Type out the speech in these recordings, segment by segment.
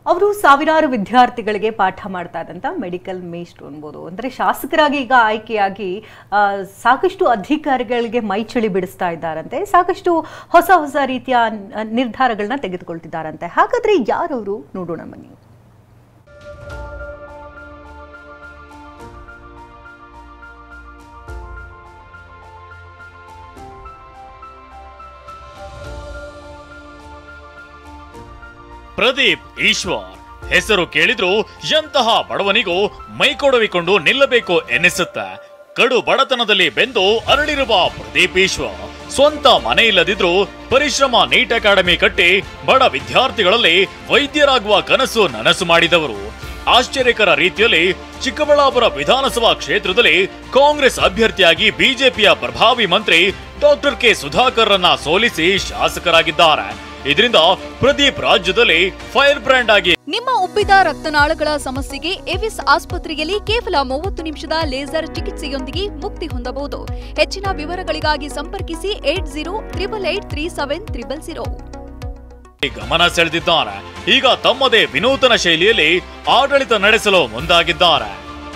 ಅವರು ಸಾವಿರಾರು ವಿದ್ಯಾರ್ಥಿಗಳಿಗೆ ಪಾಠ ಮಾಡ್ತಾ ಇದ್ದಂಥ ಮೆಡಿಕಲ್ ಮೇಷ್ಟ್ರು ಅನ್ಬೋದು ಅಂದರೆ ಶಾಸಕರಾಗಿ ಈಗ ಆಯ್ಕೆಯಾಗಿ ಆ, ಸಾಕಷ್ಟು ಅಧಿಕಾರಿಗಳಿಗೆ ಮೈಚಳಿ ಬಿಡಿಸ್ತಾ ಇದ್ದಾರಂತೆ ಸಾಕಷ್ಟು ಹೊಸ ಹೊಸ ರೀತಿಯ ನ- ನಿರ್ಧಾರಗಳನ್ನ ತೆಗೆದುಕೊಳ್ತಿದ್ದಾರಂತೆ ಹಾಗಾದ್ರೆ ಯಾರವರು ನೋಡೋಣ ಬನ್ನಿ ಪ್ರದೀಪ್ ಈಶ್ವರ್ ಹೆಸರು ಕೇಳಿದ್ರು ಎಂತಹ ಬಡವನಿಗೂ ಮೈಕೊಡವಿಕೊಂಡು ನಿಲ್ಲಬೇಕು ಎನ್ನಿಸುತ್ತೆ ಕಡು ಬಡತನದಲ್ಲಿ ಬೆಂದು ಅರಳಿರುವ ಪ್ರದೀಪ್ ಈಶ್ವರ್ ಸ್ವಂತ ಮನೆ ಇಲ್ಲದಿದ್ರು ಪರಿಶ್ರಮ ನೀಟ್ ಅಕಾಡೆಮಿ ಕಟ್ಟಿ ಬಡ ವಿದ್ಯಾರ್ಥಿಗಳಲ್ಲಿ ವೈದ್ಯರಾಗುವ ಕನಸು ನನಸು ಮಾಡಿದವರು ಆಶ್ಚರ್ಯಕರ ರೀತಿಯಲ್ಲಿ ಚಿಕ್ಕಬಳ್ಳಾಪುರ ವಿಧಾನಸಭಾ ಕ್ಷೇತ್ರದಲ್ಲಿ ಕಾಂಗ್ರೆಸ್ ಅಭ್ಯರ್ಥಿಯಾಗಿ ಬಿಜೆಪಿಯ ಪ್ರಭಾವಿ ಮಂತ್ರಿ ಡಾಕ್ಟರ್ ಕೆ ಸುಧಾಕರ್ ರನ್ನ ಸೋಲಿಸಿ ಶಾಸಕರಾಗಿದ್ದಾರೆ ಇದರಿಂದ ಪ್ರದೀಪ್ ರಾಜ್ಯದಲ್ಲಿ ಫೈರ್ ಬ್ರ್ಯಾಂಡ್ ಆಗಿ ನಿಮ್ಮ ಉಬ್ಬಿದ ರಕ್ತನಾಳಗಳ ಸಮಸ್ಯೆಗೆ ಎವಿಸ್ ಆಸ್ಪತ್ರೆಯಲ್ಲಿ ಕೇವಲ ಮೂವತ್ತು ನಿಮಿಷದ ಲೇಸರ್ ಚಿಕಿತ್ಸೆಯೊಂದಿಗೆ ಮುಕ್ತಿ ಹೊಂದಬಹುದು ಹೆಚ್ಚಿನ ವಿವರಗಳಿಗಾಗಿ ಸಂಪರ್ಕಿಸಿ eight zero triple eight three seven triple zero ಗಮನ ಸೆಳೆದಿದ್ದಾರೆ ಈಗ ತಮ್ಮದೇ ವಿನೂತನ ಶೈಲಿಯಲ್ಲಿ ಆಡಳಿತ ನಡೆಸಲು ಮುಂದಾಗಿದ್ದಾರೆ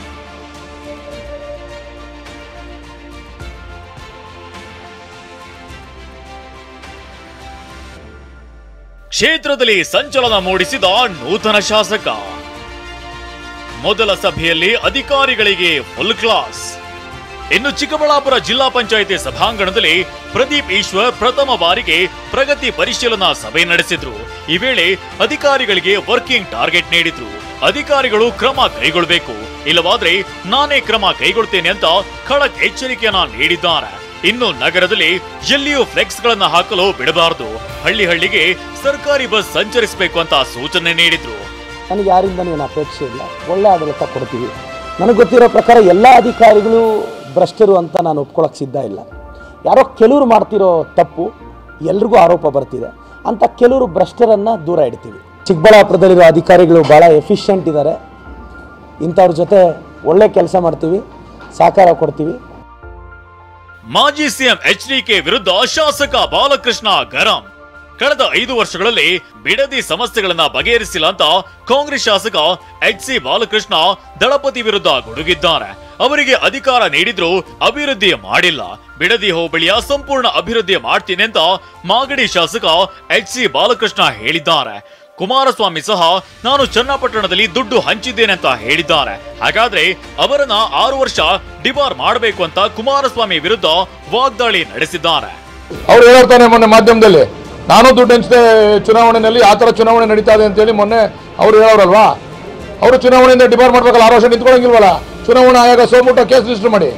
ಕ್ಷೇತ್ರದಲ್ಲಿ ಸಂಚಲನ ಮೂಡಿಸಿದ ನೂತನ ಶಾಸಕ ಮೊದಲ ಸಭೆಯಲ್ಲಿ ಅಧಿಕಾರಿಗಳಿಗೆ ಫುಲ್ ಕ್ಲಾಸ್ ಇನ್ನು ಚಿಕ್ಕಬಳ್ಳಾಪುರ ಜಿಲ್ಲಾ ಪಂಚಾಯಿತಿ ಸಭಾಂಗಣದಲ್ಲಿ ಪ್ರದೀಪ್ ಈಶ್ವರ್ ಪ್ರಥಮ ಬಾರಿಗೆ ಪ್ರಗತಿ ಪರಿಶೀಲನಾ ಸಭೆ ನಡೆಸಿದ್ರು ಈ ವೇಳೆ ಅಧಿಕಾರಿಗಳಿಗೆ ವರ್ಕಿಂಗ್ ಟಾರ್ಗೆಟ್ ನೀಡಿದ್ರು ಅಧಿಕಾರಿಗಳು ಕ್ರಮ ಕೈಗೊಳ್ಳಬೇಕು ಇಲ್ಲವಾದ್ರೆ ನಾನೇ ಕ್ರಮ ಕೈಗೊಳ್ತೇನೆ ಅಂತ ಖಡಕ್ ಎಚ್ಚರಿಕೆಯನ್ನ ನೀಡಿದ್ದಾರೆ ಇನ್ನು ನಗರದಲ್ಲಿ ಎಲ್ಲಿಯೂ ಫ್ಲೆಕ್ಸ್ ಗಳನ್ನ ಹಾಕಲು ಬಿಡಬಾರದು ಹಳ್ಳಿ ಹಳ್ಳಿಗೆ ಸರ್ಕಾರಿ ಬಸ್ ಸಂಚರಿಸಬೇಕು ಅಂತ ಸೂಚನೆ ನೀಡಿದ್ರು ನನಗೆ ಯಾರಿಂದ ಏನು ಅಪೇಕ್ಷೆ ಇಲ್ಲ ಒಳ್ಳೆ ಆಡಳಿತ ಕೊಡ್ತೀವಿ ನನಗೆ ಗೊತ್ತಿರೋ ಪ್ರಕಾರ ಎಲ್ಲ ಅಧಿಕಾರಿಗಳು ಭ್ರಷ್ಟರು ಅಂತ ನಾನು ಒಪ್ಕೊಳ್ಳೋಕೆ ಸಿದ್ಧ ಇಲ್ಲ ಯಾರೋ ಕೆಲವರು ಮಾಡ್ತಿರೋ ತಪ್ಪು ಎಲ್ರಿಗೂ ಆರೋಪ ಬರ್ತಿದೆ ಅಂತ ಕೆಲವರು ಭ್ರಷ್ಟರನ್ನು ದೂರ ಇಡ್ತೀವಿ ಚಿಕ್ಕಬಳ್ಳಾಪುರದಲ್ಲಿರೋ ಅಧಿಕಾರಿಗಳು ಭಾಳ ಎಫಿಷಿಯೆಂಟ್ ಇದ್ದಾರೆ ಇಂಥವ್ರ ಜೊತೆ ಒಳ್ಳೆ ಕೆಲಸ ಮಾಡ್ತೀವಿ ಸಹಕಾರ ಕೊಡ್ತೀವಿ ಮಾಜಿ ಸಿಎಂ ಎಚ್ಡಿಕೆ ವಿರುದ್ಧ ಶಾಸಕ ಬಾಲಕೃಷ್ಣ ಗರಂ ಕಳೆದ ಐದು ವರ್ಷಗಳಲ್ಲಿ ಬಿಡದಿ ಸಮಸ್ಯೆಗಳನ್ನ ಬಗೆಹರಿಸಿಲ್ಲ ಅಂತ ಕಾಂಗ್ರೆಸ್ ಶಾಸಕ ಎಚ್ ಸಿ ಬಾಲಕೃಷ್ಣ ದಳಪತಿ ವಿರುದ್ಧ ಗುಡುಗಿದ್ದಾರೆ ಅವರಿಗೆ ಅಧಿಕಾರ ನೀಡಿದ್ರು ಅಭಿವೃದ್ಧಿ ಮಾಡಿಲ್ಲ ಬಿಡದಿ ಹೋಬಳಿಯ ಸಂಪೂರ್ಣ ಅಭಿವೃದ್ಧಿ ಮಾಡ್ತೀನಿ ಅಂತ ಮಾಗಡಿ ಶಾಸಕ ಎಚ್ ಸಿ ಬಾಲಕೃಷ್ಣ ಹೇಳಿದ್ದಾರೆ ಕುಮಾರಸ್ವಾಮಿ ಸಹ ನಾನು ಚನ್ನಪಟ್ಟಣದಲ್ಲಿ ದುಡ್ಡು ಹಂಚಿದ್ದೇನೆ ಅಂತ ಹೇಳಿದ್ದಾರೆ ಹಾಗಾದ್ರೆ ಅವರನ್ನ ಆರು ವರ್ಷ ಡಿಬಾರ್ ಮಾಡಬೇಕು ಅಂತ ಕುಮಾರಸ್ವಾಮಿ ವಿರುದ್ಧ ವಾಗ್ದಾಳಿ ನಡೆಸಿದ್ದಾರೆ ಅವ್ರು ಹೇಳ್ತಾನೆ ಮೊನ್ನೆ ಮಾಧ್ಯಮದಲ್ಲಿ ನಾನು ದುಡ್ಡು ಹಂಚಿದೆ ಚುನಾವಣೆಯಲ್ಲಿ ಆ ಥರ ಚುನಾವಣೆ ನಡೀತಾ ಇದೆ ಅಂತೇಳಿ ಮೊನ್ನೆ ಅವ್ರು ಹೇಳೋರಲ್ವಾ ಅವರು ಚುನಾವಣೆಯಿಂದ ಡಿಬಾರ್ ಮಾಡ್ಬೇಕಲ್ಲ ಆರು ವರ್ಷ ನಿಂತ್ಕೊಳಂಗಿಲ್ವಲ್ಲ ಚುನಾವಣಾ ಆಯೋಗ ಸೋಮುಟ್ಟ ಕೇಸ್ ರಿಜಿಸ್ಟರ್ ಮಾಡಿ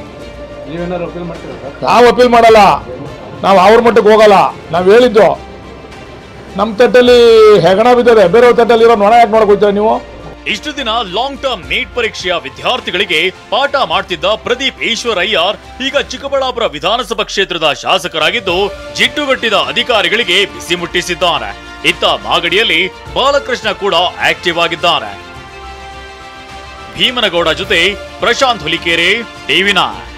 ನಾವು ಅಪೀಲ್ ಮಾಡಲ್ಲ ನಾವು ಅವ್ರ ಮಟ್ಟಕ್ಕೆ ಹೋಗಲ್ಲ ನಾವು ಹೇಳಿದ್ದು ನಮ್ಮ ತಟ್ಟಲ್ಲಿ ಹೆಗಣ ಬಿದ್ದಿದೆ ಬೇರೆಯವ್ರ ತಟ್ಟಲ್ಲಿ ಇರೋ ನೊಣ ಯಾಕೆ ನೋಡಕ್ ಹೋಗ್ತೀರಾ ನೀವು ಇಷ್ಟು ದಿನ ಲಾಂಗ್ ಟರ್ಮ್ ನೀಟ್ ಪರೀಕ್ಷೆಯ ವಿದ್ಯಾರ್ಥಿಗಳಿಗೆ ಪಾಠ ಮಾಡ್ತಿದ್ದ ಪ್ರದೀಪ್ ಈಶ್ವರ್ ಅಯ್ಯರ್ ಈಗ ಚಿಕ್ಕಬಳ್ಳಾಪುರ ವಿಧಾನಸಭಾ ಕ್ಷೇತ್ರದ ಶಾಸಕರಾಗಿದ್ದು ಜಿಡ್ಡುಗಟ್ಟಿದ ಅಧಿಕಾರಿಗಳಿಗೆ ಬಿಸಿ ಮುಟ್ಟಿಸಿದ್ದಾರೆ ಇತ್ತ ಮಾಗಡಿಯಲ್ಲಿ ಬಾಲಕೃಷ್ಣ ಕೂಡ ಆಕ್ಟಿವ್ ಆಗಿದ್ದಾರೆ ಭೀಮನಗೌಡ ಜೊತೆ ಪ್ರಶಾಂತ್ ಹುಲಿಕೇರೆ ಟಿವಿ ನೈನ್